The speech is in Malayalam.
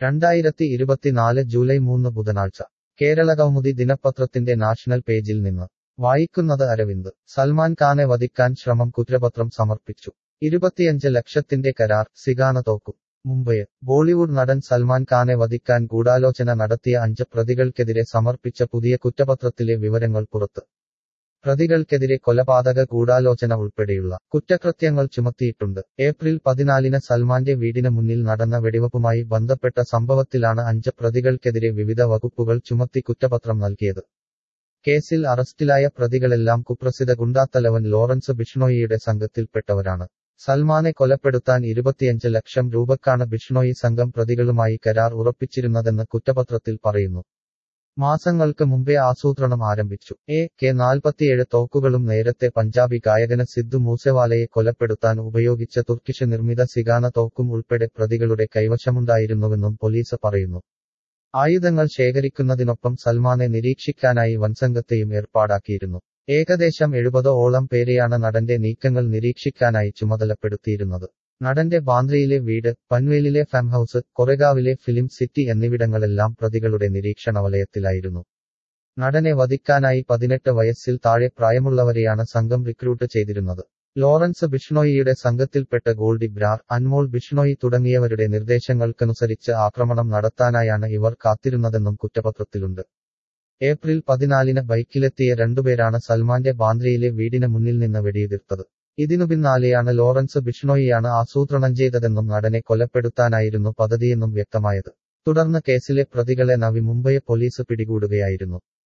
രണ്ടായിരത്തി ഇരുപത്തിനാല് ജൂലൈ മൂന്ന് ബുധനാഴ്ച കേരളകൗമുദി ദിനപത്രത്തിന്റെ നാഷണൽ പേജിൽ നിന്ന് വായിക്കുന്നത് അരവിന്ദ് സൽമാൻ ഖാനെ വധിക്കാൻ ശ്രമം കുറ്റപത്രം സമർപ്പിച്ചു ഇരുപത്തിയഞ്ച് ലക്ഷത്തിന്റെ കരാർ സിഗാന തോക്കും മുംബൈ ബോളിവുഡ് നടൻ സൽമാൻ ഖാനെ വധിക്കാൻ ഗൂഢാലോചന നടത്തിയ അഞ്ച് പ്രതികൾക്കെതിരെ സമർപ്പിച്ച പുതിയ കുറ്റപത്രത്തിലെ വിവരങ്ങൾ പുറത്ത് പ്രതികൾക്കെതിരെ കൊലപാതക ഗൂഢാലോചന ഉൾപ്പെടെയുള്ള കുറ്റകൃത്യങ്ങൾ ചുമത്തിയിട്ടുണ്ട് ഏപ്രിൽ പതിനാലിന് സൽമാന്റെ വീടിന് മുന്നിൽ നടന്ന വെടിവെപ്പുമായി ബന്ധപ്പെട്ട സംഭവത്തിലാണ് അഞ്ച് പ്രതികൾക്കെതിരെ വിവിധ വകുപ്പുകൾ ചുമത്തി കുറ്റപത്രം നൽകിയത് കേസിൽ അറസ്റ്റിലായ പ്രതികളെല്ലാം കുപ്രസിദ്ധ ഗുണ്ടാത്തലവൻ ലോറൻസ് ബിഷ്ണോയിയുടെ സംഘത്തിൽപ്പെട്ടവരാണ് സൽമാനെ കൊലപ്പെടുത്താൻ ഇരുപത്തിയഞ്ച് ലക്ഷം രൂപക്കാണ് ബിഷ്ണോയി സംഘം പ്രതികളുമായി കരാർ ഉറപ്പിച്ചിരുന്നതെന്ന് കുറ്റപത്രത്തിൽ പറയുന്നു മാസങ്ങൾക്ക് മുമ്പേ ആസൂത്രണം ആരംഭിച്ചു എ കെ നാൽപ്പത്തിയേഴ് തോക്കുകളും നേരത്തെ പഞ്ചാബി ഗായകന് സിദ്ധു മൂസെവാലയെ കൊലപ്പെടുത്താൻ ഉപയോഗിച്ച തുർക്കിഷ് നിർമ്മിത സിഗാന തോക്കും ഉൾപ്പെടെ പ്രതികളുടെ കൈവശമുണ്ടായിരുന്നുവെന്നും പോലീസ് പറയുന്നു ആയുധങ്ങൾ ശേഖരിക്കുന്നതിനൊപ്പം സൽമാനെ നിരീക്ഷിക്കാനായി വൻസംഘത്തെയും ഏർപ്പാടാക്കിയിരുന്നു ഏകദേശം എഴുപത് ഓളം പേരെയാണ് നടന്റെ നീക്കങ്ങൾ നിരീക്ഷിക്കാനായി ചുമതലപ്പെടുത്തിയിരുന്നത് നടന്റെ ബാന്ദ്രയിലെ വീട് പൻവേലിലെ ഫാം ഹൌസ് കൊറെഗാവിലെ ഫിലിം സിറ്റി എന്നിവിടങ്ങളെല്ലാം പ്രതികളുടെ നിരീക്ഷണ വലയത്തിലായിരുന്നു നടനെ വധിക്കാനായി പതിനെട്ട് വയസ്സിൽ താഴെ പ്രായമുള്ളവരെയാണ് സംഘം റിക്രൂട്ട് ചെയ്തിരുന്നത് ലോറൻസ് ബിഷ്ണോയിയുടെ സംഘത്തിൽപ്പെട്ട ഗോൾഡി ബ്രാർ അൻമോൾ ബിഷ്ണോയി തുടങ്ങിയവരുടെ നിർദ്ദേശങ്ങൾക്കനുസരിച്ച് ആക്രമണം നടത്താനായാണ് ഇവർ കാത്തിരുന്നതെന്നും കുറ്റപത്രത്തിലുണ്ട് ഏപ്രിൽ പതിനാലിന് ബൈക്കിലെത്തിയ രണ്ടുപേരാണ് സൽമാന്റെ ബാന്ദ്രയിലെ വീടിന് മുന്നിൽ നിന്ന് വെടിയുതിർത്തത് ഇതിനു പിന്നാലെയാണ് ലോറൻസ് ബിഷ്ണോയിയാണ് ആസൂത്രണം ചെയ്തതെന്നും നടനെ കൊലപ്പെടുത്താനായിരുന്നു പദ്ധതിയെന്നും വ്യക്തമായത് തുടർന്ന് കേസിലെ പ്രതികളെ നവി മുംബൈ പോലീസ് പിടികൂടുകയായിരുന്നു